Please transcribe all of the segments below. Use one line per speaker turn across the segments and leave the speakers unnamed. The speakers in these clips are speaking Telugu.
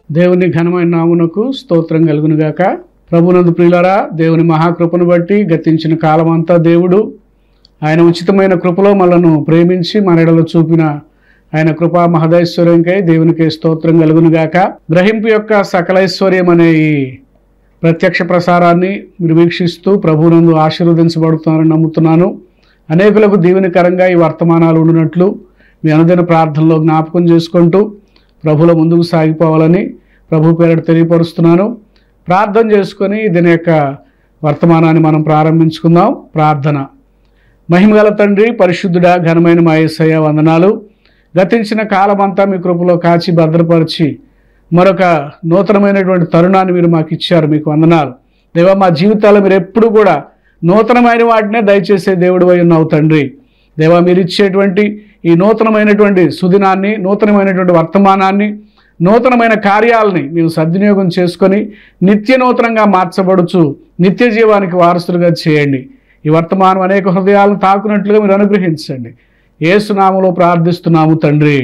దేవుని ఘనమైన నామునకు స్తోత్రం కలుగునుగాక ప్రభునందు ప్రియులరా దేవుని మహాకృపను బట్టి గతించిన కాలమంతా దేవుడు ఆయన ఉచితమైన కృపలో మనను ప్రేమించి మన ఎడలో చూపిన ఆయన కృపా మహదైశ్వర్యంకై దేవునికి స్తోత్రం కలుగునుగాక గ్రహింపు యొక్క సకలైశ్వర్యం అనే ఈ ప్రత్యక్ష ప్రసారాన్ని మీరు వీక్షిస్తూ ప్రభునందు ఆశీర్వదించబడుతున్నారని నమ్ముతున్నాను అనేకులకు దీవెనకరంగా ఈ వర్తమానాలు ఉండినట్లు మీ అనుదిన ప్రార్థనలో జ్ఞాపకం చేసుకుంటూ ప్రభుల ముందుకు సాగిపోవాలని ప్రభు పేరిట తెలియపరుస్తున్నాను ప్రార్థన చేసుకొని దీని యొక్క వర్తమానాన్ని మనం ప్రారంభించుకుందాం ప్రార్థన మహిమగల తండ్రి పరిశుద్ధుడా ఘనమైన మా యేసయ్య వందనాలు గతించిన కాలమంతా మీ కృపలో కాచి భద్రపరిచి మరొక నూతనమైనటువంటి తరుణాన్ని మీరు మాకు ఇచ్చారు మీకు వందనాలు దేవా మా జీవితాల్లో మీరు ఎప్పుడు కూడా నూతనమైన వాటినే దయచేసే దేవుడు అయి ఉన్నావు తండ్రి దేవా మీరు ఇచ్చేటువంటి ఈ నూతనమైనటువంటి సుదినాన్ని నూతనమైనటువంటి వర్తమానాన్ని నూతనమైన కార్యాలని మేము సద్వినియోగం చేసుకొని నిత్య నూతనంగా మార్చబడుచు నిత్య జీవానికి వారసులుగా చేయండి ఈ వర్తమానం అనేక హృదయాలను తాకునట్లుగా మీరు అనుగ్రహించండి ఏసునామలో ప్రార్థిస్తున్నాము తండ్రి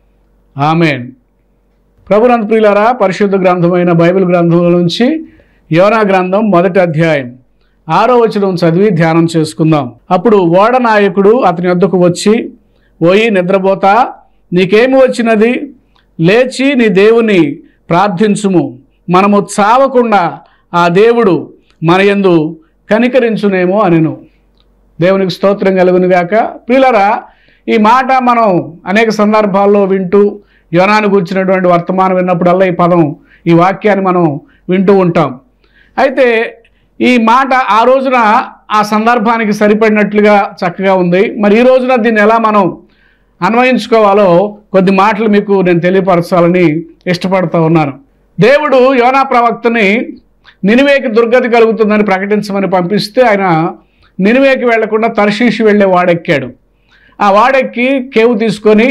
ఆమెన్ ప్రభునంద ప్రియులారా పరిశుద్ధ గ్రంథమైన బైబిల్ గ్రంథంలో నుంచి యోనా గ్రంథం మొదటి అధ్యాయం ఆరో వచనం చదివి ధ్యానం చేసుకుందాం అప్పుడు ఓడ నాయకుడు అతని వద్దకు వచ్చి ఓయి నిద్రపోతా నీకేమి వచ్చినది లేచి నీ దేవుని ప్రార్థించుము మనము చావకుండా ఆ దేవుడు మన యందు కనికరించునేమో అనెను దేవునికి స్తోత్రం కలుగునుగాక ప్రియులరా ఈ మాట మనం అనేక సందర్భాల్లో వింటూ యోనాను కూర్చున్నటువంటి వర్తమానం విన్నప్పుడల్లా ఈ పదం ఈ వాక్యాన్ని మనం వింటూ ఉంటాం అయితే ఈ మాట ఆ రోజున ఆ సందర్భానికి సరిపడినట్లుగా చక్కగా ఉంది మరి ఈ రోజున దీన్ని ఎలా మనం అన్వయించుకోవాలో కొద్ది మాటలు మీకు నేను తెలియపరచాలని ఇష్టపడుతూ ఉన్నాను దేవుడు యోనా ప్రవక్తని నినివేకి దుర్గతి కలుగుతుందని ప్రకటించమని పంపిస్తే ఆయన నినివేకి వెళ్లకుండా తర్షీషి వెళ్ళే వాడెక్కాడు ఆ వాడెక్కి కేవు తీసుకొని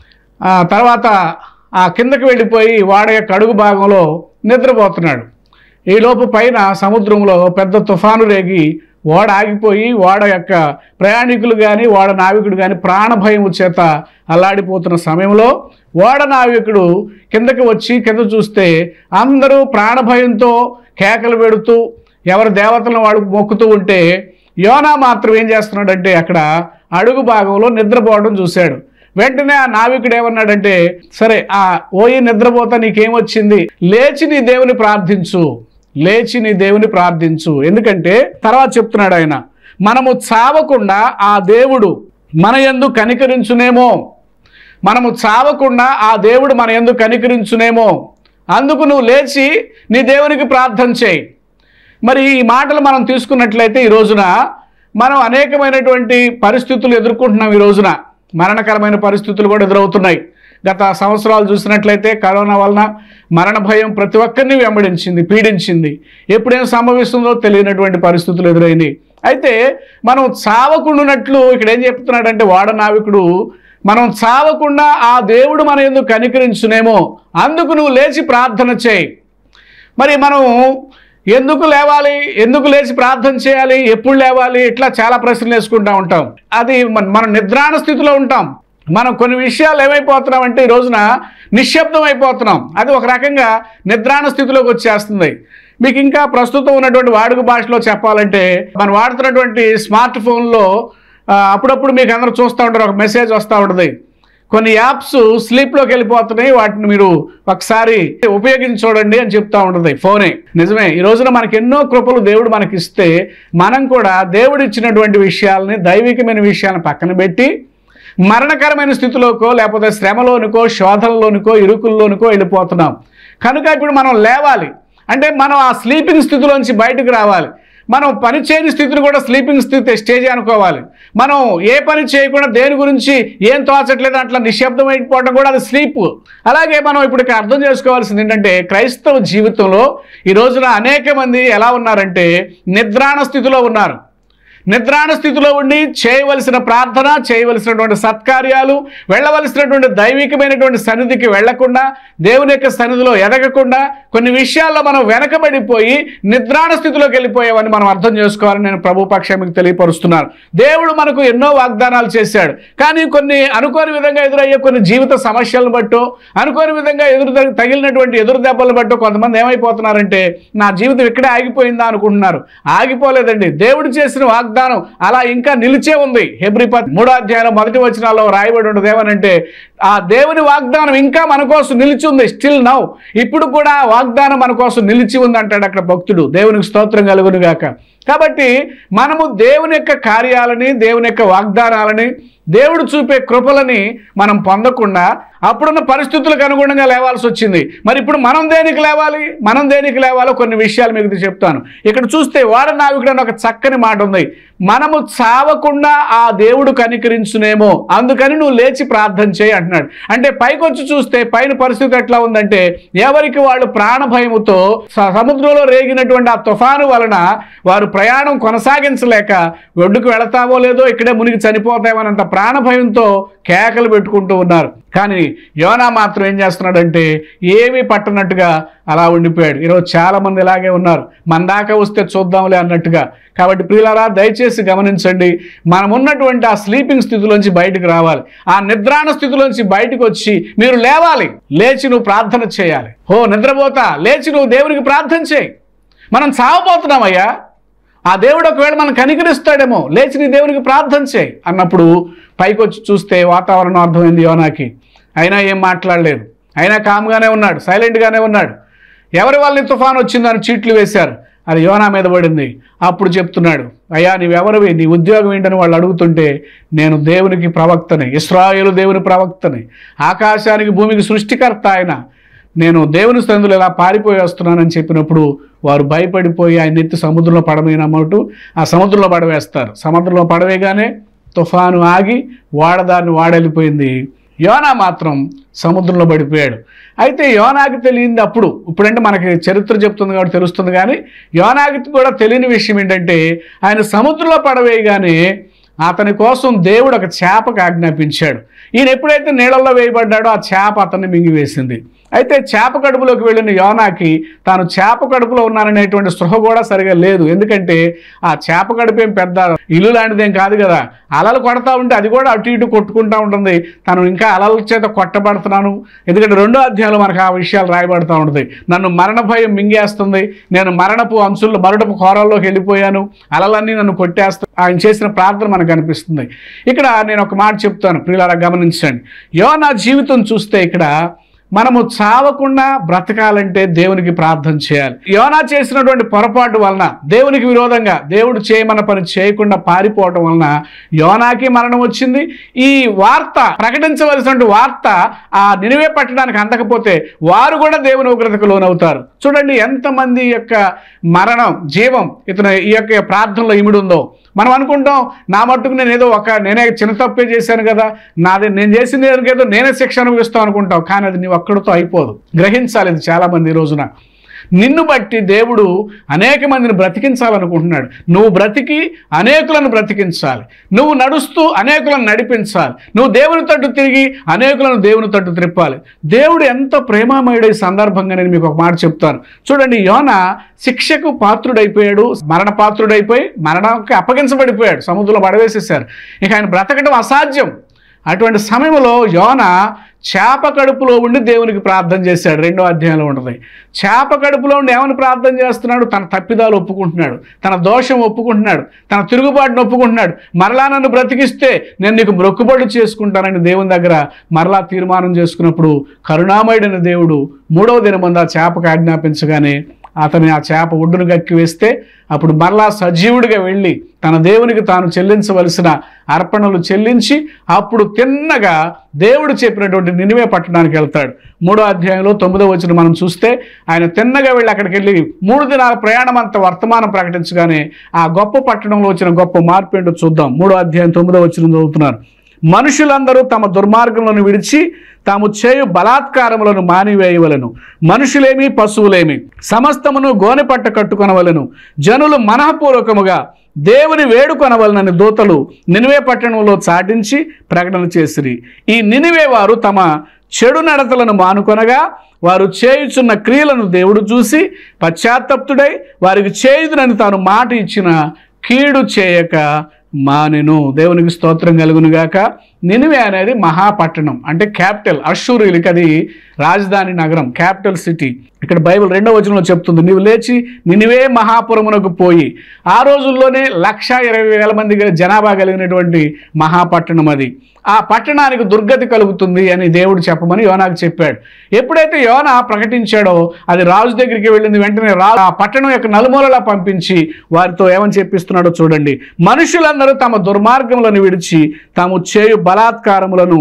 ఆ తర్వాత ఆ కిందకి వెళ్ళిపోయి వాడ యొక్క అడుగు భాగంలో నిద్రపోతున్నాడు ఈలోపు పైన సముద్రంలో పెద్ద తుఫాను రేగి ఓడ ఆగిపోయి ఓడ యొక్క ప్రయాణికులు కానీ ఓడ నావికుడు కానీ ప్రాణభయం చేత అల్లాడిపోతున్న సమయంలో ఓడ నావికుడు కిందకి వచ్చి కింద చూస్తే అందరూ ప్రాణభయంతో కేకలు పెడుతూ ఎవరి దేవతలను వాడు మొక్కుతూ ఉంటే యోనా మాత్రం ఏం చేస్తున్నాడంటే అక్కడ అడుగు భాగంలో నిద్రపోవడం చూశాడు వెంటనే ఆ నావికుడు ఏమన్నాడంటే సరే ఆ ఓయి నిద్రపోతా నీకేమొచ్చింది లేచి నీ దేవుని ప్రార్థించు లేచి నీ దేవుని ప్రార్థించు ఎందుకంటే తర్వాత చెప్తున్నాడు ఆయన మనము చావకుండా ఆ దేవుడు మన యందు కనికరించునేమో మనము చావకుండా ఆ దేవుడు మన యందు కనికరించునేమో అందుకు నువ్వు లేచి నీ దేవునికి ప్రార్థన చేయి మరి ఈ మాటలు మనం తీసుకున్నట్లయితే ఈ రోజున మనం అనేకమైనటువంటి పరిస్థితులు ఎదుర్కొంటున్నాం ఈ రోజున మరణకరమైన పరిస్థితులు కూడా ఎదురవుతున్నాయి గత సంవత్సరాలు చూసినట్లయితే కరోనా వలన మరణ భయం ప్రతి ఒక్కరిని వెంబడించింది పీడించింది ఎప్పుడేం సంభవిస్తుందో తెలియనటువంటి పరిస్థితులు ఎదురైనాయి అయితే మనం చావకుండానట్లు ఇక్కడ ఏం చెప్తున్నాడంటే వాడ నావికుడు మనం చావకుండా ఆ దేవుడు మన ఎందుకు కనికరించునేమో అందుకు నువ్వు లేచి ప్రార్థన చేయి మరి మనం ఎందుకు లేవాలి ఎందుకు లేచి ప్రార్థన చేయాలి ఎప్పుడు లేవాలి ఇట్లా చాలా ప్రశ్నలు వేసుకుంటా ఉంటాం అది మన- మనం నిద్రాణ స్థితిలో ఉంటాం మనం కొన్ని విషయాలు ఏమైపోతున్నాం అంటే ఈ రోజున నిశ్శబ్దం అయిపోతున్నాం అది ఒక రకంగా నిద్రాణ స్థితిలోకి వచ్చేస్తుంది మీకు ఇంకా ప్రస్తుతం ఉన్నటువంటి వాడుక భాషలో చెప్పాలంటే మనం వాడుతున్నటువంటి స్మార్ట్ ఫోన్లో ఆ, అప్పుడప్పుడు మీకు అందరూ చూస్తూ ఉంటారు ఒక మెసేజ్ వస్తూ ఉంటుంది కొన్ని యాప్స్ స్లీప్లోకి వెళ్ళిపోతున్నాయి వాటిని మీరు ఒకసారి ఉపయోగించి చూడండి అని చెప్తా ఉంటుంది ఫోనే నిజమే ఈ రోజున మనకి ఎన్నో కృపలు దేవుడు మనకి ఇస్తే మనం కూడా దేవుడు ఇచ్చినటువంటి విషయాలని దైవికమైన విషయాలను పక్కన పెట్టి మరణకరమైన స్థితిలోకో లేకపోతే శ్రమలోనికో శోధనలోనికో ఇరుకుల్లోనికో వెళ్ళిపోతున్నాం కనుక ఇప్పుడు మనం లేవాలి అంటే మనం ఆ స్లీపింగ్ స్థితిలోంచి బయటకు రావాలి మనం పని చేయని స్థితిని కూడా స్లీపింగ్ స్థితి స్టేజ్ అనుకోవాలి మనం ఏ పని చేయకుండా దేని గురించి ఏం తోచట్లేదు అట్లా నిశ్శబ్దం అయిపోవడం కూడా అది స్లీప్ అలాగే మనం ఇప్పుడు ఇక్కడ అర్థం చేసుకోవాల్సింది ఏంటంటే క్రైస్తవ జీవితంలో ఈ రోజున అనేక మంది ఎలా ఉన్నారంటే నిద్రాణ స్థితిలో ఉన్నారు నిద్రాణ స్థితిలో ఉండి చేయవలసిన ప్రార్థన చేయవలసినటువంటి సత్కార్యాలు వెళ్ళవలసినటువంటి దైవికమైనటువంటి సన్నిధికి వెళ్లకుండా దేవుని యొక్క సన్నిధిలో ఎదగకుండా కొన్ని విషయాల్లో మనం వెనకబడిపోయి నిద్రాణ స్థితిలోకి వెళ్ళిపోయామని మనం అర్థం చేసుకోవాలని నేను ప్రభు పక్షం మీకు తెలియపరుస్తున్నాను దేవుడు మనకు ఎన్నో వాగ్దానాలు చేశాడు కానీ కొన్ని అనుకోని విధంగా ఎదురయ్యే కొన్ని జీవిత సమస్యలను బట్టో అనుకోని విధంగా ఎదురు తగి- తగిలినటువంటి ఎదురు దెబ్బలు బట్టో కొంతమంది ఏమైపోతున్నారంటే నా జీవితం ఇక్కడే ఆగిపోయిందా అనుకుంటున్నారు ఆగిపోలేదండి దేవుడు చేసిన వాగ్దానం అలా ఇంకా నిలిచే ఉంది హెబ్రిపత్ మూడో అధ్యాయం మొదటి వచనాల్లో రాయబడి ఉండదు ఏమనంటే ఆ దేవుని వాగ్దానం ఇంకా మన కోసం నిలిచి ఉంది స్టిల్ నౌ ఇప్పుడు కూడా ఆ వాగ్దానం మన కోసం నిలిచి ఉంది అంటాడు అక్కడ భక్తుడు దేవునికి స్తోత్రం కలుగును గాక కాబట్టి మనము దేవుని యొక్క కార్యాలని దేవుని యొక్క వాగ్దానాలని దేవుడు చూపే కృపలని మనం పొందకుండా అప్పుడున్న పరిస్థితులకు అనుగుణంగా లేవాల్సి వచ్చింది మరి ఇప్పుడు మనం దేనికి లేవాలి మనం దేనికి లేవాలో కొన్ని విషయాలు మీకు చెప్తాను ఇక్కడ చూస్తే వాడ నావికుడు అని ఒక చక్కని మాట ఉంది మనము చావకుండా ఆ దేవుడు కనికరించునేమో అందుకని నువ్వు లేచి ప్రార్థన చేయి అంటున్నాడు అంటే పైకొచ్చి చూస్తే పైన పరిస్థితి ఎట్లా ఉందంటే ఎవరికి వాళ్ళు ప్రాణ భయముతో స- సముద్రంలో రేగినటువంటి ఆ తుఫాను వలన వారు ప్రయాణం కొనసాగించలేక ఒడ్డుకు వెళతామో లేదో ఇక్కడే మునిగి చనిపోతామనంత ప్రాణ భయంతో కేకలు పెట్టుకుంటూ ఉన్నారు కానీ యోనా మాత్రం ఏం చేస్తున్నాడంటే ఏమీ పట్టనట్టుగా అలా ఉండిపోయాడు ఈరోజు చాలా మంది ఇలాగే ఉన్నారు మన దాకా వస్తే చూద్దాంలే అన్నట్టుగా కాబట్టి ప్రియులారా దయచేసి గమనించండి మనం ఉన్నటువంటి ఆ స్లీపింగ్ స్థితిలోంచి బయటకు రావాలి ఆ నిద్రాణ స్థితిలోంచి బయటకు వచ్చి మీరు లేవాలి లేచి నువ్వు ప్రార్థన చేయాలి ఓ నిద్రపోతా లేచి నువ్వు దేవునికి ప్రార్థన చేయి మనం చావబోతున్నామయ్యా ఆ దేవుడు ఒకవేళ మనం కనికరిస్తాడేమో లేచి నీ దేవునికి ప్రార్థన చేయి అన్నప్పుడు పైకి వచ్చి చూస్తే వాతావరణం అర్థమైంది యోనాకి అయినా ఏం మాట్లాడలేదు అయినా కామ్గానే ఉన్నాడు సైలెంట్గానే ఉన్నాడు ఎవరి వాళ్ళని తుఫాన్ వచ్చిందని చీట్లు వేశారు అది యోనా మీద పడింది అప్పుడు చెప్తున్నాడు అయ్యా నీవెవరివి నీ ఉద్యోగం ఏంటని వాళ్ళు అడుగుతుంటే నేను దేవునికి ప్రవక్తని ఇస్రాయేలు దేవుని ప్రవక్తని ఆకాశానికి భూమికి సృష్టికర్త ఆయన నేను దేవుని సందులు ఇలా పారిపోయి వస్తున్నానని చెప్పినప్పుడు వారు భయపడిపోయి ఆయన ఎత్తి సముద్రంలో పడమేనమ్మటూ ఆ సముద్రంలో పడవేస్తారు సముద్రంలో పడవేగానే తుఫాను ఆగి వాడదాన్ని వాడెళ్ళిపోయింది యోనా మాత్రం సముద్రంలో పడిపోయాడు అయితే యోనాకి తెలియంది అప్పుడు ఇప్పుడంటే మనకి చరిత్ర చెప్తుంది కాబట్టి తెలుస్తుంది కానీ యోనాకి కూడా తెలియని విషయం ఏంటంటే ఆయన సముద్రంలో పడవేయగానే అతని కోసం దేవుడు ఒక చేపకు ఆజ్ఞాపించాడు ఈయన ఎప్పుడైతే నీళ్ళల్లో వేయబడ్డాడో ఆ చేప అతన్ని మింగివేసింది అయితే చేప కడుపులోకి వెళ్ళిన యోనాకి తాను చేప కడుపులో ఉన్నాననేటువంటి స్పృహ కూడా సరిగా లేదు ఎందుకంటే ఆ చేప కడుపు ఏం పెద్ద ఇల్లు లాంటిదేం కాదు కదా అలలు కొడతా ఉంటే అది కూడా అటు ఇటు కొట్టుకుంటా ఉంటుంది తను ఇంకా అలల చేత కొట్టబడుతున్నాను ఎందుకంటే రెండో అధ్యాయంలో మనకు ఆ విషయాలు రాయబడుతూ ఉంటుంది నన్ను మరణ భయం మింగేస్తుంది నేను మరణపు అంశుల్లో మరణపు కోరల్లోకి వెళ్ళిపోయాను అలలన్నీ నన్ను కొట్టేస్తా ఆయన చేసిన ప్రార్థన మనకు అనిపిస్తుంది ఇక్కడ నేను ఒక మాట చెప్తాను ప్రియులారా గమనించండి యోనా జీవితం చూస్తే ఇక్కడ మనము చావకుండా బ్రతకాలంటే దేవునికి ప్రార్థన చేయాలి యోనా చేసినటువంటి పొరపాటు వలన దేవునికి విరోధంగా దేవుడు చేయమన్న పని చేయకుండా పారిపోవటం వలన యోనాకి మరణం వచ్చింది ఈ వార్త ప్రకటించవలసినటువంటి వార్త ఆ నినివే పట్టడానికి అందకపోతే వారు కూడా దేవుని ఉగ్రతకు లోనవుతారు చూడండి ఎంతమంది యొక్క మరణం జీవం ఇతను ఈ యొక్క ప్రార్థనలో ఇమిడుందో మనం అనుకుంటాం నా మట్టుకు నేను ఏదో ఒక నేనే చిన్న తప్పే చేశాను కదా నాది నేను చేసింది ఏదో నేనే శిక్ష అనుభవిస్తాం అనుకుంటాం కానీ అది నీ ఒక్కడితో అయిపోదు గ్రహించాలి ఇది చాలా మంది ఈ రోజున నిన్ను బట్టి దేవుడు అనేక మందిని బ్రతికించాలనుకుంటున్నాడు నువ్వు బ్రతికి అనేకులను బ్రతికించాలి నువ్వు నడుస్తూ అనేకులను నడిపించాలి నువ్వు దేవుని తట్టు తిరిగి అనేకులను దేవుని తట్టు త్రిప్పాలి దేవుడు ఎంత ప్రేమామయుడు ఈ సందర్భంగా నేను మీకు ఒక మాట చెప్తాను చూడండి యోన శిక్షకు పాత్రుడైపోయాడు మరణ పాత్రుడైపోయి మరణానికి అప్పగించబడిపోయాడు సముద్రంలో పడవేసేశారు ఇక ఆయన బ్రతకడం అసాధ్యం అటువంటి సమయంలో యోన చేప కడుపులో ఉండి దేవునికి ప్రార్థన చేశాడు రెండో అధ్యాయంలో ఉంటుంది చేప కడుపులో ఉండి ఏమని ప్రార్థన చేస్తున్నాడు తన తప్పిదాలు ఒప్పుకుంటున్నాడు తన దోషం ఒప్పుకుంటున్నాడు తన తిరుగుబాటును ఒప్పుకుంటున్నాడు మరలా నన్ను బ్రతికిస్తే నేను నీకు మొక్కుబడులు చేసుకుంటానని దేవుని దగ్గర మరలా తీర్మానం చేసుకున్నప్పుడు కరుణామయుడైన దేవుడు మూడవ దినమంది ఆ చేపకు ఆజ్ఞాపించగానే అతని ఆ చేప ఒడ్డును గక్కి వేస్తే అప్పుడు మరలా సజీవుడిగా వెళ్ళి తన దేవునికి తాను చెల్లించవలసిన అర్పణలు చెల్లించి అప్పుడు తిన్నగా దేవుడు చెప్పినటువంటి నినివే పట్టడానికి వెళ్తాడు మూడో అధ్యాయంలో తొమ్మిదో వచ్చిన మనం చూస్తే ఆయన తిన్నగా వెళ్ళి అక్కడికి వెళ్ళి మూడు దినాల ప్రయాణం అంత వర్తమానం ప్రకటించగానే ఆ గొప్ప పట్టణంలో వచ్చిన గొప్ప మార్పు ఏంటో చూద్దాం మూడో అధ్యాయం తొమ్మిదో వచ్చిన చదువుతున్నారు మనుషులందరూ తమ దుర్మార్గములను విడిచి తాము చేయు బలాత్కారములను మానివేయవలను మనుషులేమి పశువులేమి సమస్తమును గోనెపట్ట కట్టుకొనవలను జనులు మనఃపూర్వకముగా దేవుని వేడుకొనవలనని దూతలు నినివే పట్టణంలో చాటించి ప్రకటన చేసిరి ఈ నినివే వారు తమ చెడు నడతలను మానుకొనగా వారు చేయుచున్న క్రియలను దేవుడు చూసి పశ్చాత్తప్తుడై వారికి చేయుదునని తాను మాట ఇచ్చిన కీడు చేయక మానెను దేవునికి స్తోత్రం కలుగును గాక నినివే అనేది మహాపట్టణం అంటే క్యాపిటల్ అషూరిలకి అది రాజధాని నగరం క్యాపిటల్ సిటీ ఇక్కడ బైబిల్ రెండవ వచనంలో చెప్తుంది నీవు లేచి నినివే మహాపురమునకు పోయి ఆ రోజుల్లోనే లక్ష ఇరవై వేల మంది గల జనాభా కలిగినటువంటి మహాపట్టణం అది ఆ పట్టణానికి దుర్గతి కలుగుతుంది అని దేవుడు చెప్పమని యోనాకు చెప్పాడు ఎప్పుడైతే యోనా ప్రకటించాడో అది రాజు దగ్గరికి వెళ్ళింది వెంటనే రా ఆ పట్టణం యొక్క నలుమూలలా పంపించి వారితో ఏమని చెప్పిస్తున్నాడో చూడండి మనుషులందరూ తమ దుర్మార్గములను విడిచి తాము చేయు బలాత్కారములను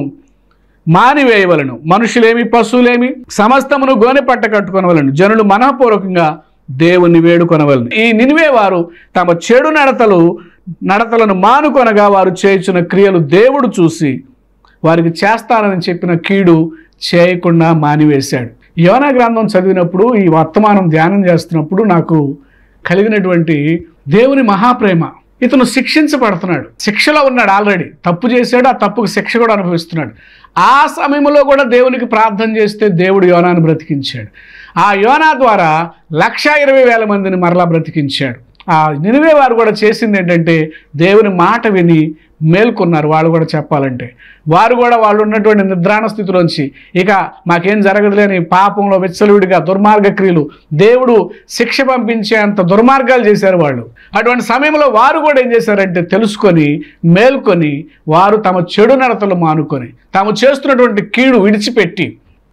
మానివేయవలను మనుషులేమి పశువులేమి సమస్తమును గోనె పట్ట కట్టుకొనవలను జనులు మనఃపూర్వకంగా దేవుని వేడుకొనవలను ఈ నినివే వారు తమ చెడు నడతలు నడతలను మానుకొనగా వారు చేయుచున్న క్రియలు దేవుడు చూసి వారికి చేస్తానని చెప్పిన కీడు చేయకుండా మానివేశాడు యోనా గ్రంథం చదివినప్పుడు ఈ వర్తమానం ధ్యానం చేస్తున్నప్పుడు నాకు కలిగినటువంటి దేవుని మహాప్రేమ ఇతను శిక్షించబడుతున్నాడు శిక్షలో ఉన్నాడు ఆల్రెడీ తప్పు చేశాడు ఆ తప్పుకు శిక్ష కూడా అనుభవిస్తున్నాడు ఆ సమయంలో కూడా దేవునికి ప్రార్థన చేస్తే దేవుడు యోనాను బ్రతికించాడు ఆ యోనా ద్వారా లక్ష ఇరవై వేల మందిని మరలా బ్రతికించాడు ఆ నినివే వారు కూడా చేసింది ఏంటంటే దేవుని మాట విని మేల్కొన్నారు వాళ్ళు కూడా చెప్పాలంటే వారు కూడా వాళ్ళు ఉన్నటువంటి నిద్రాణ స్థితిలోంచి ఇక మాకేం జరగదులేని పాపంలో విచ్చలవిడిగా దుర్మార్గ క్రియలు దేవుడు శిక్ష పంపించేంత దుర్మార్గాలు చేశారు వాళ్ళు అటువంటి సమయంలో వారు కూడా ఏం చేశారంటే తెలుసుకొని మేల్కొని వారు తమ చెడు నడతలు మానుకొని తాము చేస్తున్నటువంటి కీడు విడిచిపెట్టి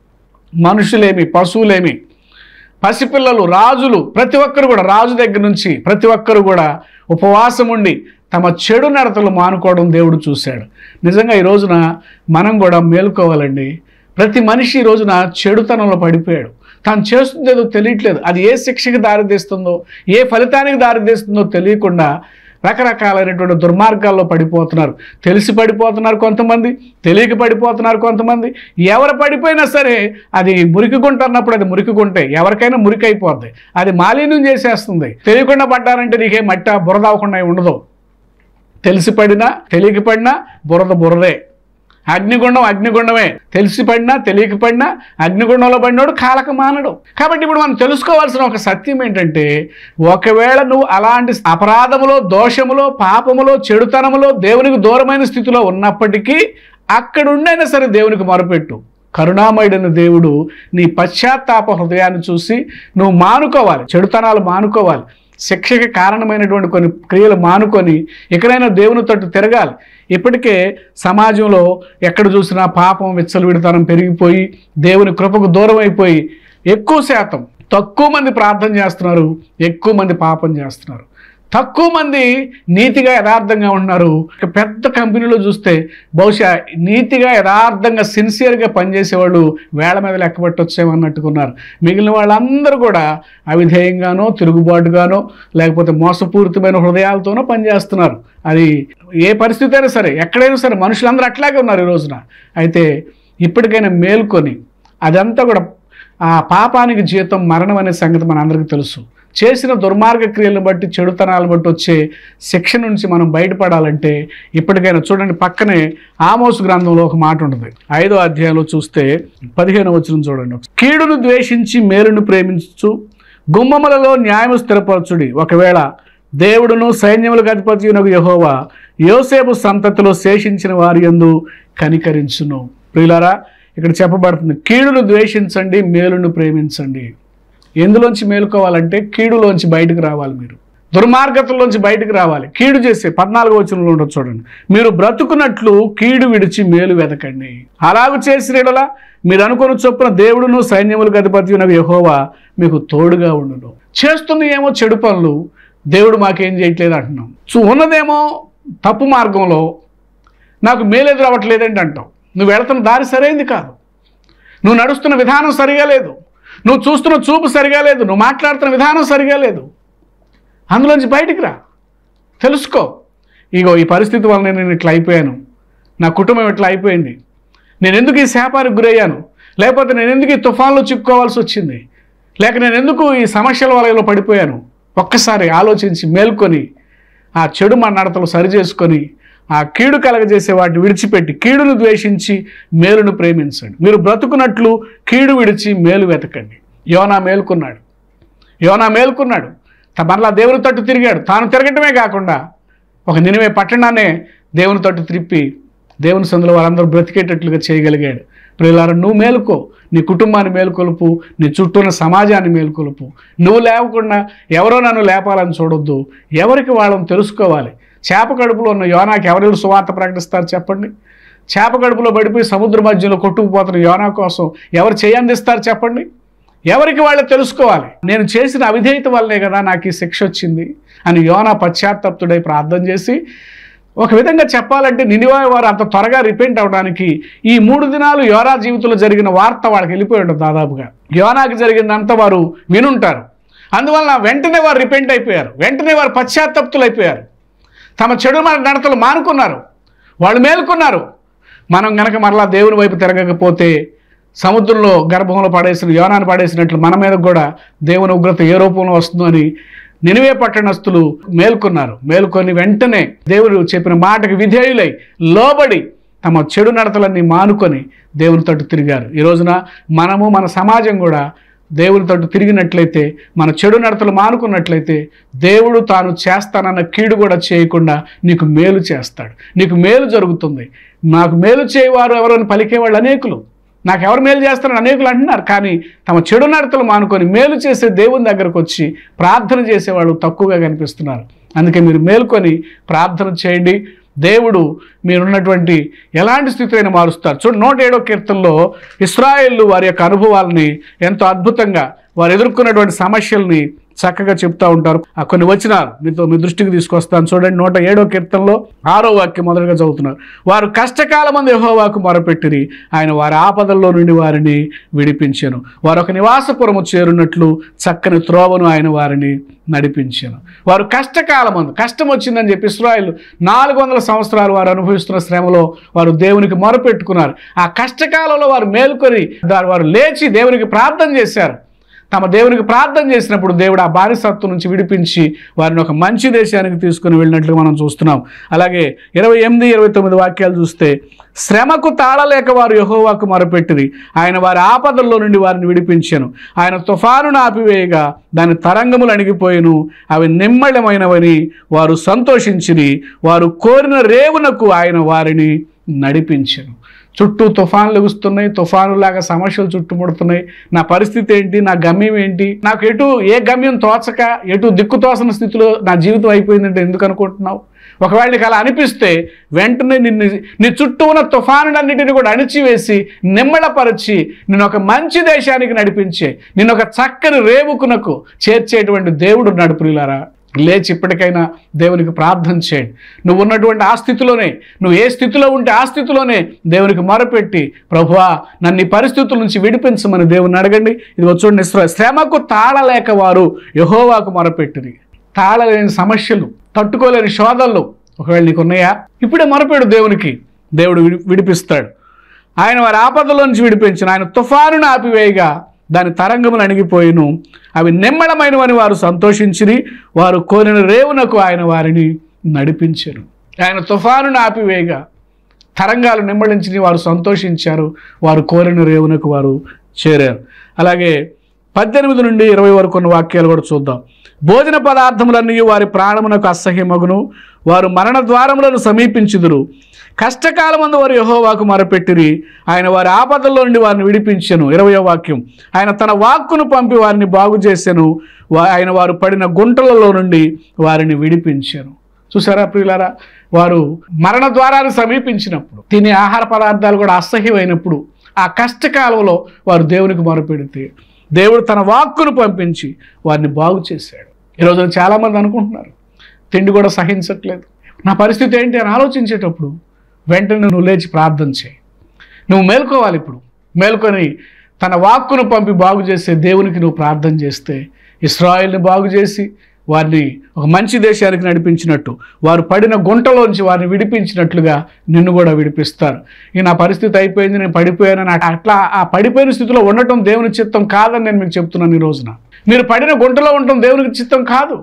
మనుషులేమి పశువులేమి పసిపిల్లలు రాజులు ప్రతి ఒక్కరు కూడా రాజు దగ్గర నుంచి ప్రతి ఒక్కరు కూడా ఉపవాసం ఉండి తమ చెడు నడతలు మానుకోవడం దేవుడు చూశాడు నిజంగా ఈ రోజున మనం కూడా మేలుకోవాలండి ప్రతి మనిషి ఈ రోజున చెడుతనంలో పడిపోయాడు తాను చేస్తుంది ఏదో తెలియట్లేదు అది ఏ శిక్షకి దారితీస్తుందో ఏ ఫలితానికి దారితీస్తుందో తెలియకుండా రకరకాలైనటువంటి దుర్మార్గాల్లో పడిపోతున్నారు తెలిసి పడిపోతున్నారు కొంతమంది తెలియక పడిపోతున్నారు కొంతమంది ఎవరు పడిపోయినా సరే అది మురికి గుంట అన్నప్పుడు అది మురికి గుంటే ఎవరికైనా మురికి అయిపోద్ది అది మాలిన్యం చేసేస్తుంది తెలియకుండా పడ్డారంటే నీకేం మట్ట బురద అవ్వకుండా ఏం ఉండదు తెలిసి పడినా తెలియక పడినా బురద బురదే అగ్నిగుండం అగ్నిగుండమే తెలిసి పడినా తెలియక పడినా అగ్నిగుండంలో పడినోడు కాలక మానడు కాబట్టి ఇప్పుడు మనం తెలుసుకోవాల్సిన ఒక సత్యం ఏంటంటే ఒకవేళ నువ్వు అలాంటి అపరాధములో దోషములో పాపములో చెడుతనములో దేవునికి దూరమైన స్థితిలో ఉన్నప్పటికీ అక్కడుండైనా సరే దేవునికి మొరపెట్టు కరుణామయుడైన దేవుడు నీ పశ్చాత్తాప హృదయాన్ని చూసి నువ్వు మానుకోవాలి చెడుతనాలు మానుకోవాలి శిక్షకి కారణమైనటువంటి కొన్ని క్రియలు మానుకొని ఎక్కడైనా దేవుని తట్టు తిరగాలి ఇప్పటికే సమాజంలో ఎక్కడ చూసినా పాపం విచ్చలవిడతనం పెరిగిపోయి దేవుని కృపకు దూరం అయిపోయి ఎక్కువ శాతం తక్కువ మంది ప్రార్థన చేస్తున్నారు ఎక్కువ మంది పాపం చేస్తున్నారు తక్కువ మంది నీతిగా యథార్థంగా ఉంటున్నారు ఇక పెద్ద కంపెనీలో చూస్తే బహుశా నీతిగా యథార్థంగా సిన్సియర్గా పనిచేసేవాళ్ళు వేళ మీద లెక్కబట్టి వచ్చేమన్నట్టుకున్నారు మిగిలిన వాళ్ళందరూ కూడా అవిధేయంగానో తిరుగుబాటుగానో లేకపోతే మోసపూరితమైన హృదయాలతోనో పనిచేస్తున్నారు అది ఏ పరిస్థితి అయినా సరే ఎక్కడైనా సరే మనుషులందరూ అట్లాగే ఉన్నారు ఈ రోజున అయితే ఇప్పటికైనా మేల్కొని అదంతా కూడా ఆ పాపానికి జీతం మరణం అనే సంగతి మనందరికీ తెలుసు చేసిన దుర్మార్గ క్రియలను బట్టి చెడుతనాలను బట్టి వచ్చే శిక్ష నుంచి మనం బయటపడాలంటే ఇప్పటికైనా చూడండి పక్కనే ఆమోసు గ్రంథంలో ఒక మాట ఉంటుంది ఐదో అధ్యాయంలో చూస్తే పదిహేను వచనం చూడండి కీడును ద్వేషించి మేలును ప్రేమించు గుమ్మములలో న్యాయము స్థిరపరచుడి ఒకవేళ దేవుడును సైన్యములకు అధిపతి యహోవా యోసేపు సంతతిలో శేషించిన వారి యందు కనికరించును ప్రియులారా ఇక్కడ చెప్పబడుతుంది కీడును ద్వేషించండి మేలును ప్రేమించండి ఎందులోంచి మేలుకోవాలంటే కీడులోంచి బయటకు రావాలి మీరు దుర్మార్గతలోంచి బయటకు రావాలి కీడు చేసే పద్నాలుగు వచనంలో ఉండదు చూడండి మీరు బ్రతుకున్నట్లు కీడు విడిచి మేలు వెతకండి అలాగు చేసినలా మీరు అనుకున్న చొప్పున దేవుడును సైన్యములకు అధిపతి యహోవా మీకు తోడుగా ఉండును చేస్తున్న ఏమో చెడు పనులు దేవుడు మాకేం చేయట్లేదు అంటున్నాం సో ఉన్నదేమో తప్పు మార్గంలో నాకు మేలెదు రావట్లేదండి అంటావు నువ్వు వెళుతున్న దారి సరైంది కాదు నువ్వు నడుస్తున్న విధానం సరిగా లేదు నువ్వు చూస్తున్న చూపు సరిగా లేదు నువ్వు మాట్లాడుతున్న విధానం సరిగా లేదు అందులోంచి బయటికి రా తెలుసుకో ఇగో ఈ పరిస్థితి వల్ల నేను ఇట్లా అయిపోయాను నా కుటుంబం ఇట్లా అయిపోయింది నేను ఎందుకు ఈ శాపానికి గురయ్యాను లేకపోతే నేను ఎందుకు ఈ తుఫాన్లో చిక్కుకోవాల్సి వచ్చింది లేక నేను ఎందుకు ఈ సమస్యల వలయలో పడిపోయాను ఒక్కసారి ఆలోచించి మేల్కొని ఆ చెడు మన నడతలు సరిచేసుకొని ఆ కీడు కలగజేసే వాటిని విడిచిపెట్టి కీడును ద్వేషించి మేలును ప్రేమించండి మీరు బ్రతుకున్నట్లు కీడు విడిచి మేలు వెతకండి యోనా మేలుకున్నాడు యోనా మేలుకున్నాడు త- మరలా దేవుని తట్టు తిరిగాడు తాను తిరగటమే కాకుండా ఒక నినివే పట్టణాన్నే దేవుని తట్టు త్రిప్పి దేవుని సందులో వారందరూ బ్రతికేటట్లుగా చేయగలిగాడు ప్రియులారా నువ్వు మేలుకో నీ కుటుంబాన్ని మేలుకొలుపు నీ చుట్టూ ఉన్న సమాజాన్ని మేలుకొలుపు నువ్వు లేవకుండా ఎవరో నన్ను లేపాలని చూడొద్దు ఎవరికి వాళ్ళని తెలుసుకోవాలి చేప కడుపులో ఉన్న యోనాకి ఎవరెవరు సువార్త ప్రకటిస్తారు చెప్పండి చేప కడుపులో పడిపోయి సముద్ర మధ్యలో కొట్టుకుపోతున్న యోనా కోసం ఎవరు చేయందిస్తారు చెప్పండి ఎవరికి వాళ్ళు తెలుసుకోవాలి నేను చేసిన అవిధేయత వల్లే కదా నాకు ఈ శిక్ష వచ్చింది అని యోనా పశ్చాత్తప్తుడై ప్రార్థన చేసి ఒక విధంగా చెప్పాలంటే నినివా వారు అంత త్వరగా రిపెంట్ అవడానికి ఈ మూడు దినాలు యోనా జీవితంలో జరిగిన వార్త వాళ్ళకి వెళ్ళిపోయి ఉంటుంది దాదాపుగా యోనాకి జరిగిందంతా వారు వినుంటారు అందువలన వెంటనే వారు రిపెంట్ అయిపోయారు వెంటనే వారు పశ్చాత్తప్తులు అయిపోయారు తమ చెడు మన నడతలు మానుకున్నారు వాళ్ళు మేలుకున్నారు మనం గనక మరలా దేవుని వైపు తిరగకపోతే సముద్రంలో గర్భంలో పడేసిన యోనాన్ని పడేసినట్లు మన మీద కూడా దేవుని ఉగ్రత ఏ రూపంలో వస్తుందో అని నినివే పట్టణస్థులు మేల్కొన్నారు మేల్కొని వెంటనే దేవుడు చెప్పిన మాటకి విధేయులై లోబడి తమ చెడు నడతలన్నీ మానుకొని దేవుని తట్టు తిరిగారు ఈ రోజున మనము మన సమాజం కూడా దేవుని తట్టు తిరిగినట్లయితే మన చెడు నడతలు మానుకున్నట్లయితే దేవుడు తాను చేస్తానన్న కీడు కూడా చేయకుండా నీకు మేలు చేస్తాడు నీకు మేలు జరుగుతుంది నాకు మేలు చేయవారు ఎవరైనా పలికేవాళ్ళు అనేకులు నాకు ఎవరు మేలు చేస్తారని అనేకులు అంటున్నారు కానీ తమ చెడు నడతలు మానుకొని మేలు చేసే దేవుని దగ్గరకు వచ్చి ప్రార్థన చేసేవాళ్ళు తక్కువగా కనిపిస్తున్నారు అందుకే మీరు మేల్కొని ప్రార్థన చేయండి దేవుడు మీరున్నటువంటి ఎలాంటి స్థితిని మారుస్తారు చూడండి నూట ఏడో కీర్తనలో ఇస్రాయేళ్ళు వారి యొక్క అనుభవాలని ఎంతో అద్భుతంగా వారు ఎదుర్కొన్నటువంటి సమస్యల్ని చక్కగా చెప్తా ఉంటారు ఆ కొన్ని వచనాలు మీతో మీ దృష్టికి తీసుకొస్తాను చూడండి నూట ఏడో కీర్తనలో ఆరో వాక్యం మొదలుగా చదువుతున్నారు వారు కష్టకాలం మంది యెహోవాకు మొరపెట్టిరి ఆయన వారి ఆపదల్లో నుండి వారిని విడిపించాను వారు ఒక నివాసపురము చేరున్నట్లు చక్కని త్రోవను ఆయన వారిని నడిపించాను వారు కష్టకాలం మందు కష్టం వచ్చిందని చెప్పి ఇస్రాయల్ నాలుగు వందల సంవత్సరాలు వారు అనుభవిస్తున్న శ్రమలో వారు దేవునికి మొరపెట్టుకున్నారు ఆ కష్టకాలంలో వారు మేల్కొని దా- వారు లేచి దేవునికి ప్రార్థన చేశారు తమ దేవునికి ప్రార్థన చేసినప్పుడు దేవుడు ఆ బానిసత్వం నుంచి విడిపించి వారిని ఒక మంచి దేశానికి తీసుకుని వెళ్ళినట్లు మనం చూస్తున్నాం అలాగే ఇరవై ఎనిమిది ఇరవై తొమ్మిది వాక్యాలు చూస్తే శ్రమకు తాళలేక వారు యహోవాకు మొరపెట్టిరి ఆయన వారి ఆపదల్లో నుండి వారిని విడిపించాను ఆయన తుఫానును ఆపివేయగా దాని తరంగములు అణిగిపోయిను అవి నిమ్మళమైనవని వారు సంతోషించిరి వారు కోరిన రేవునకు ఆయన వారిని నడిపించను చుట్టూ తుఫాన్లు ఎగుస్తున్నాయి తుఫానులాగా సమస్యలు చుట్టుముడుతున్నాయి నా పరిస్థితి ఏంటి నా గమ్యం ఏంటి నాకు ఎటు ఏ గమ్యం తోచక ఎటు దిక్కు తోచని స్థితిలో నా జీవితం అయిపోయిందంటే ఎందుకు అనుకుంటున్నావు ఒకవేళ నీకు అలా అనిపిస్తే వెంటనే నిన్ను నీ చుట్టూ ఉన్న తుఫానులన్నిటిని కూడా అణిచివేసి నిమ్మళపరిచి నిన్ను ఒక మంచి దేశానికి నడిపించే నిన్ను ఒక చక్కని రేవుకునకు చేర్చేటువంటి దేవుడు నడుపులారా లేచి ఇప్పటికైనా దేవునికి ప్రార్థన చేయండి నువ్వు ఉన్నటువంటి ఆ స్థితిలోనే నువ్వు ఏ స్థితిలో ఉంటే ఆ స్థితిలోనే దేవునికి మొరపెట్టి ప్రభువా నన్ను ఈ పరిస్థితుల నుంచి విడిపించమని దేవుని అడగండి ఇది వచ్చుండి శ్రమకు తాళలేక వారు యహోవాకు మొరపెట్టిరి తాళలేని సమస్యలు తట్టుకోలేని శోధనలు ఒకవేళ నీకు ఉన్నాయా ఇప్పుడే మొరపెడు దేవునికి దేవుడు విడి విడిపిస్తాడు ఆయన వారి ఆపదలో నుంచి విడిపించిన ఆయన తుఫానును ఆపివేయగా దాని తరంగములు అణిగిపోయిను అవి నిమ్మడమైనవని వారు సంతోషించిరి వారు కోరిన రేవునకు ఆయన వారిని నడిపించారు ఆయన తుఫానును ఆపివేయగా తరంగాలు నిమ్మడించి వారు సంతోషించారు వారు కోరిన రేవునకు వారు చేరారు అలాగే పద్దెనిమిది నుండి ఇరవై వరకు ఉన్న వాక్యాలు కూడా చూద్దాం భోజన పదార్థములన్నీ వారి ప్రాణమునకు అసహ్యమగును వారు మరణ ద్వారములను సమీపించుదురు కష్టకాలమందు వారు యహోవాకు మొరపెట్టిరి ఆయన వారి ఆపదల్లో నుండి వారిని విడిపించెను ఇరవయో వాక్యం ఆయన తన వాక్కును పంపి వారిని బాగు చేసెను వా- ఆయన వారు పడిన గుంటలలో నుండి వారిని విడిపించెను చూసారా ప్రియులారా వారు మరణ ద్వారాన్ని సమీపించినప్పుడు తినే ఆహార పదార్థాలు కూడా అసహ్యమైనప్పుడు ఆ కష్టకాలంలో వారు దేవునికి మొరపెడితే దేవుడు తన వాక్కును పంపించి వారిని బాగు చేశాడు ఈరోజు చాలామంది అనుకుంటున్నారు తిండి కూడా సహించట్లేదు నా పరిస్థితి ఏంటి అని ఆలోచించేటప్పుడు వెంటనే నువ్వు లేచి ప్రార్థన చేయి నువ్వు మేల్కోవాలి ఇప్పుడు మేల్కొని తన వాక్కును పంపి బాగు చేసే దేవునికి నువ్వు ప్రార్థన చేస్తే ఇస్రాయిల్ని బాగు చేసి వారిని ఒక మంచి దేశానికి నడిపించినట్టు వారు పడిన గుంటలోంచి వారిని విడిపించినట్లుగా నిన్ను కూడా విడిపిస్తారు ఈ నా పరిస్థితి అయిపోయింది నేను పడిపోయానని అట్- అట్లా ఆ పడిపోయిన స్థితిలో ఉండటం దేవుని చిత్తం కాదని నేను మీకు చెప్తున్నాను ఈ రోజున మీరు పడిన గుంటలో ఉండటం దేవునికి చిత్తం కాదు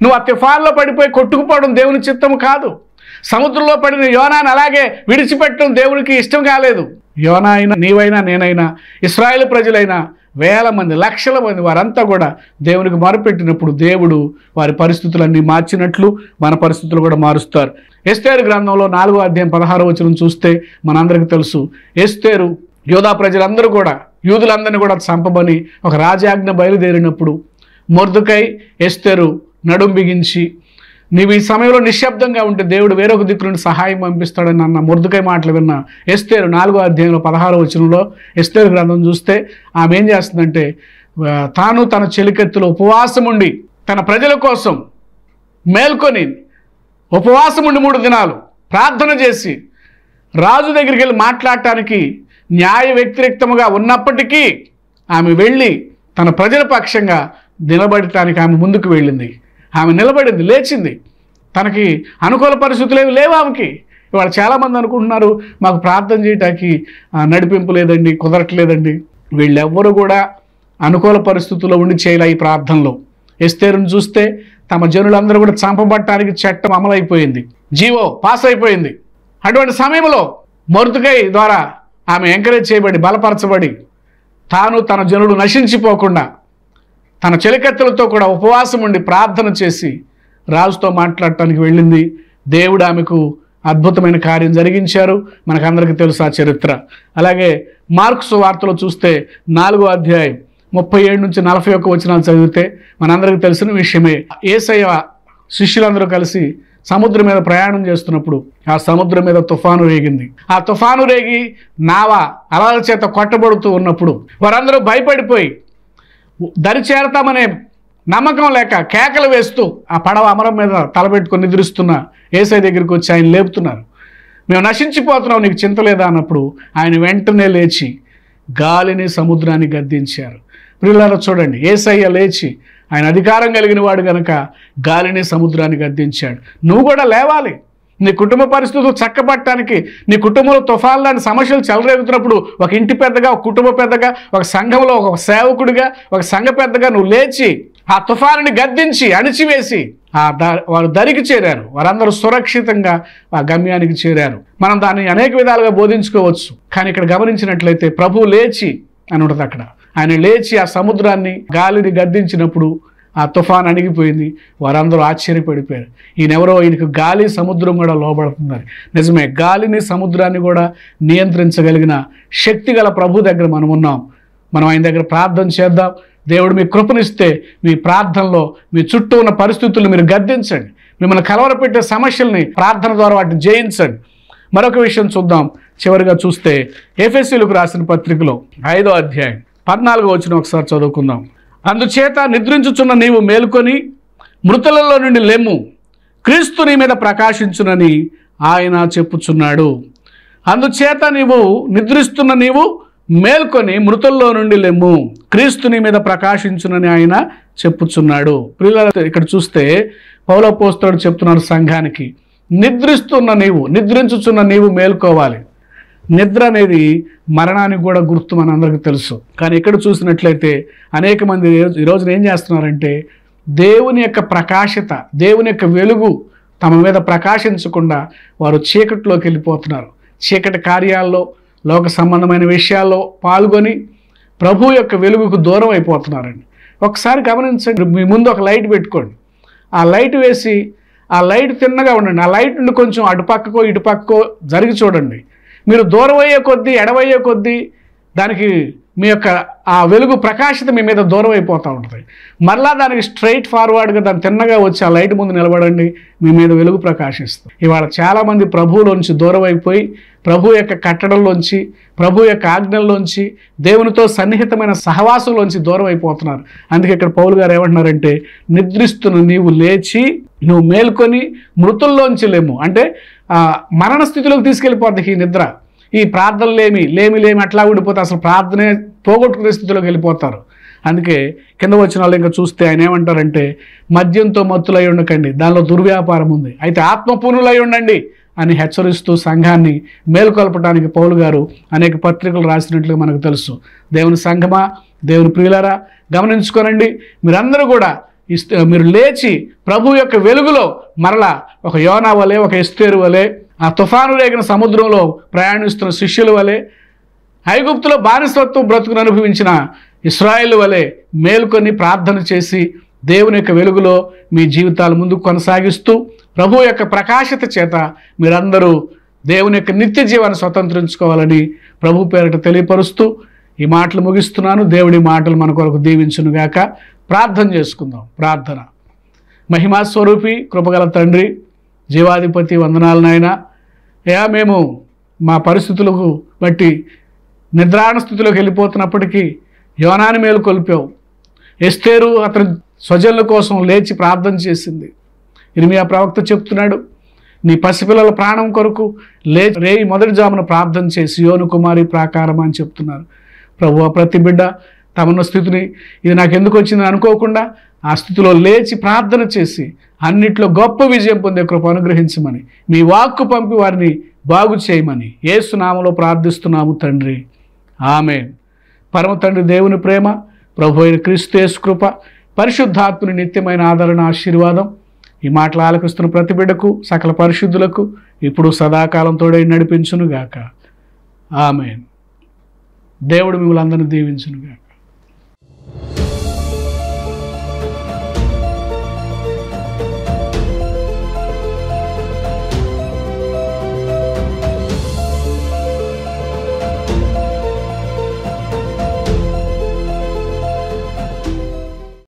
నువ్వు ఆ తుఫాన్లో పడిపోయి కొట్టుకుపోవడం దేవుని చిత్తం కాదు సముద్రంలో పడిన యోనాని అలాగే విడిచిపెట్టడం దేవునికి ఇష్టం కాలేదు యోనా అయినా నీవైనా నేనైనా ఇస్రాయేల్ ప్రజలైనా వేల మంది లక్షల మంది వారంతా కూడా దేవునికి మొరపెట్టినప్పుడు దేవుడు వారి పరిస్థితులన్నీ మార్చినట్లు మన పరిస్థితులు కూడా మారుస్తారు ఎస్తేరు గ్రంథంలో నాలుగో అధ్యాయం పదహారో వచనం చూస్తే మనందరికీ తెలుసు ఎస్తేరు యోధా ప్రజలందరూ కూడా యూదులందరినీ కూడా చంపబని ఒక రాజాజ్ఞ బయలుదేరినప్పుడు మొర్దుకై ఎస్తేరు నడుం బిగించి నీవు ఈ సమయంలో నిశ్శబ్దంగా ఉంటే దేవుడు వేరొక దిక్కు నుండి సహాయం పంపిస్తాడని అన్న మురదుకై మాటలు విన్న ఎస్తేరు నాలుగో అధ్యాయంలో పదహారో వచనంలో ఎస్తేరు గ్రంథం చూస్తే ఆమె ఏం చేస్తుందంటే ఆ, తాను తన చెలికెత్తులో ఉపవాసం ఉండి తన ప్రజల కోసం మేల్కొని ఉపవాసం ఉండి మూడు దినాలు ప్రార్థన చేసి రాజు దగ్గరికి వెళ్ళి మాట్లాడటానికి న్యాయ వ్యతిరేక్తముగా ఉన్నప్పటికీ ఆమె వెళ్ళి తన ప్రజల పక్షంగా నిలబడటానికి ఆమె ముందుకు వెళ్ళింది ఆమె నిలబడింది లేచింది తనకి అనుకూల పరిస్థితులు ఏమి లేవు ఆమెకి ఇవాళ చాలామంది అనుకుంటున్నారు మాకు ప్రార్థన చేయటానికి ఆ, నడిపింపు లేదండి కుదరట్లేదండి వీళ్ళెవ్వరూ కూడా అనుకూల పరిస్థితుల్లో ఉండి చేయలే ఈ ప్రార్థనలో ఎస్తేరును చూస్తే తమ జనులందరూ కూడా చంపబట్టడానికి చట్టం అమలైపోయింది జీవో పాస్ అయిపోయింది అటువంటి సమయంలో మొరుతుకై ద్వారా ఆమె ఎంకరేజ్ చేయబడి బలపరచబడి తాను తన జనులు నశించిపోకుండా తన చెలికత్తెలతో కూడా ఉపవాసం ఉండి ప్రార్థన చేసి రాజుతో మాట్లాడటానికి వెళ్ళింది దేవుడు ఆమెకు అద్భుతమైన కార్యం జరిగించారు మనకందరికీ తెలుసు ఆ చరిత్ర అలాగే మార్క్స్ వార్తలో చూస్తే నాలుగో అధ్యాయం ముప్పై ఏడు నుంచి నలభై ఒక్క వచనాలు చదివితే మనందరికీ తెలిసిన విషయమే ఏసయ్య శిష్యులందరూ కలిసి సముద్రం మీద ప్రయాణం చేస్తున్నప్పుడు ఆ సముద్రం మీద తుఫాను రేగింది ఆ తుఫాను రేగి నావ అలల చేత కొట్టబడుతూ ఉన్నప్పుడు వారందరూ భయపడిపోయి దరి చేరతామనే నమ్మకం లేక కేకలు వేస్తూ ఆ పడవ అమరం మీద తలబెట్టుకొని నిద్రిస్తున్న ఏసై దగ్గరికి వచ్చి ఆయన లేపుతున్నారు మేము నశించిపోతున్నాం నీకు చింత లేదా అన్నప్పుడు ఆయన వెంటనే లేచి గాలిని సముద్రాన్ని గద్దించారు ప్రియులారా చూడండి ఏసయ్య లేచి ఆయన అధికారం కలిగిన వాడు గనక గాలిని సముద్రాన్ని గద్దించాడు నువ్వు కూడా లేవాలి నీ కుటుంబ పరిస్థితులు చక్కబట్టడానికి నీ కుటుంబంలో తుఫాన్ లాంటి సమస్యలు చెలరేగుతున్నప్పుడు ఒక ఇంటి పెద్దగా ఒక కుటుంబ పెద్దగా ఒక సంఘంలో ఒక సేవకుడిగా ఒక సంఘ పెద్దగా నువ్వు లేచి ఆ తుఫానుని గద్దించి అణిచివేసి ఆ ద వారు దరికి చేరారు వారందరూ సురక్షితంగా ఆ గమ్యానికి చేరారు మనం దాన్ని అనేక విధాలుగా బోధించుకోవచ్చు కానీ ఇక్కడ గమనించినట్లయితే ప్రభువు లేచి అని ఉంటుంది అక్కడ ఆయన లేచి ఆ సముద్రాన్ని గాలిని గద్దించినప్పుడు ఆ తుఫాన్ అణిగిపోయింది వారందరూ ఆశ్చర్యపడిపోయారు ఈయనెవరో ఈయనకు గాలి సముద్రం కూడా లోబడుతున్నారు నిజమే గాలిని సముద్రాన్ని కూడా నియంత్రించగలిగిన శక్తి గల ప్రభు దగ్గర మనం ఉన్నాం మనం ఆయన దగ్గర ప్రార్థన చేద్దాం దేవుడు మీ కృపనిస్తే మీ ప్రార్థనలో మీ చుట్టూ ఉన్న పరిస్థితులను మీరు గద్దించండి మిమ్మల్ని కలవరపెట్టే సమస్యల్ని ప్రార్థన ద్వారా వాటిని జయించండి మరొక విషయం చూద్దాం చివరిగా చూస్తే ఎఫ్ఎస్సీలకు రాసిన పత్రికలో ఐదో అధ్యాయం పద్నాలుగో వచ్చిన ఒకసారి చదువుకుందాం అందుచేత నిద్రించుచున్న నీవు మేలుకొని మృతులలో నుండి లెమ్ము క్రీస్తు నీ మీద ప్రకాశించునని ఆయన చెప్పుచున్నాడు అందుచేత నీవు నిద్రిస్తున్న నీవు మేల్కొని మృతుల్లో నుండి లెమ్ము క్రీస్తు నీ మీద ప్రకాశించునని ఆయన చెప్పుచున్నాడు ప్రియులారా ఇక్కడ చూస్తే పౌలపోస్తుడు చెప్తున్నాడు సంఘానికి నిద్రిస్తున్న నీవు నిద్రించుచున్న నీవు మేల్కోవాలి నిద్ర అనేది మరణానికి కూడా గుర్తు మన అందరికీ తెలుసు కానీ ఇక్కడ చూసినట్లయితే అనేక మంది ఈ- ఈ రోజున ఏం చేస్తున్నారంటే దేవుని యొక్క ప్రకాశత దేవుని యొక్క వెలుగు తమ మీద ప్రకాశించకుండా వారు చీకటిలోకి వెళ్ళిపోతున్నారు చీకటి కార్యాల్లో లోక సంబంధమైన విషయాల్లో పాల్గొని ప్రభు యొక్క వెలుగుకు దూరం అయిపోతున్నారండి ఒకసారి గమనించండి మీ ముందు ఒక లైట్ పెట్టుకోండి ఆ లైట్ వేసి ఆ లైట్ తిన్నగా ఉండండి ఆ లైట్ నుండి కొంచెం అటుపక్కకో ఇటుపక్కకో జరిగి చూడండి మీరు దూరం అయ్యే కొద్దీ ఎడవయ్యే కొద్దీ దానికి మీ యొక్క ఆ వెలుగు ప్రకాశత మీ మీద దూరం అయిపోతూ ఉంటుంది మరలా దానికి స్ట్రైట్ ఫార్వర్డ్గా దాన్ని తిన్నగా వచ్చి ఆ లైట్ ముందు నిలబడండి మీ మీద వెలుగు ప్రకాశిస్తుంది ఇవాళ చాలామంది ప్రభువులోంచి దూరం అయిపోయి ప్రభు యొక్క కట్టడంలోంచి ప్రభు యొక్క ఆజ్ఞల్లోంచి దేవునితో సన్నిహితమైన సహవాసంలోంచి దూరం అయిపోతున్నారు అందుకే ఇక్కడ పౌలు గారు ఏమంటున్నారంటే నిద్రిస్తున్న నీవు లేచి నువ్వు మేల్కొని మృతుల్లోంచి లేము అంటే ఆ, మరణ స్థితిలోకి తీసుకెళ్ళిపోద్ది ఈ నిద్ర ఈ ప్రార్థనలు లేమి లేమి లేమి అట్లా ఉండిపోతే అసలు ప్రార్థనే పోగొట్టుకునే స్థితిలోకి వెళ్ళిపోతారు అందుకే కింద వచ్చిన వాళ్ళు ఇంకా చూస్తే ఆయన ఏమంటారంటే మద్యంతో మత్తులై ఉండకండి దానిలో దుర్వ్యాపారం ఉంది అయితే ఆత్మపూర్ణులై ఉండండి అని హెచ్చరిస్తూ సంఘాన్ని మేలుకొల్పడానికి పౌలు గారు అనేక పత్రికలు రాసినట్లుగా మనకు తెలుసు దేవుని సంఘమా దేవుని ప్రియులారా గమనించుకోనండి మీరందరూ కూడా ఇస్తే మీరు లేచి ప్రభు యొక్క వెలుగులో మరలా ఒక యోనా వలె ఒక ఎస్తేరు వలె ఆ తుఫాను రేగిన సముద్రంలో ప్రయాణిస్తున్న శిష్యుల వలె ఐగుప్తులో బానిసత్వం బ్రతుకును అనుభవించిన ఇస్రాయేల్ వలె మేల్కొని ప్రార్థన చేసి దేవుని యొక్క వెలుగులో మీ జీవితాలు ముందుకు కొనసాగిస్తూ ప్రభు యొక్క ప్రకాశత చేత మీరందరూ దేవుని యొక్క నిత్య జీవాన్ని స్వతంత్రించుకోవాలని ప్రభు పేరిట తెలియపరుస్తూ ఈ మాటలు ముగిస్తున్నాను దేవుడి మాటలు మన కొరకు దీవించునుగాక ప్రార్థన చేసుకుందాం ప్రార్థన మహిమా స్వరూపి కృపగల తండ్రి జీవాధిపతి వందనాలనైనా యా మేము మా పరిస్థితులకు బట్టి నిద్రాణ స్థితిలోకి వెళ్ళిపోతున్నప్పటికీ యోనాని మేలు కొలిపావు ఎస్తేరు అతని స్వజనుల కోసం లేచి ప్రార్థన చేసింది ఇరిమియా ప్రవక్త చెప్తున్నాడు నీ పసిపిల్లల ప్రాణం కొరకు లే రేయి మొదటి జామున ప్రార్థన చేసి యోను కుమారి ప్రాకారం అని చెప్తున్నారు ప్రభు ప్రతి బిడ్డ తమన్న స్థితిని ఇది నాకు ఎందుకు వచ్చిందని అనుకోకుండా ఆ స్థితిలో లేచి ప్రార్థన చేసి అన్నిట్లో గొప్ప విజయం పొందే కృప అనుగ్రహించమని మీ వాక్కు పంపి వారిని బాగు చేయమని ఏసునామలో ప్రార్థిస్తున్నాము తండ్రి ఆమె పరమ తండ్రి దేవుని ప్రేమ ప్రభు అయిన క్రీస్తు యేసు కృప పరిశుద్ధాత్ముని నిత్యమైన ఆదరణ ఆశీర్వాదం ఈ మాటలు ఆలకిస్తున్న ప్రతి బిడ్డకు సకల పరిశుద్ధులకు ఇప్పుడు సదాకాలం తోడై నడిపించునుగాక ఆమె దేవుడు మిమ్మల్ని అందరినీ దీవించునుగాక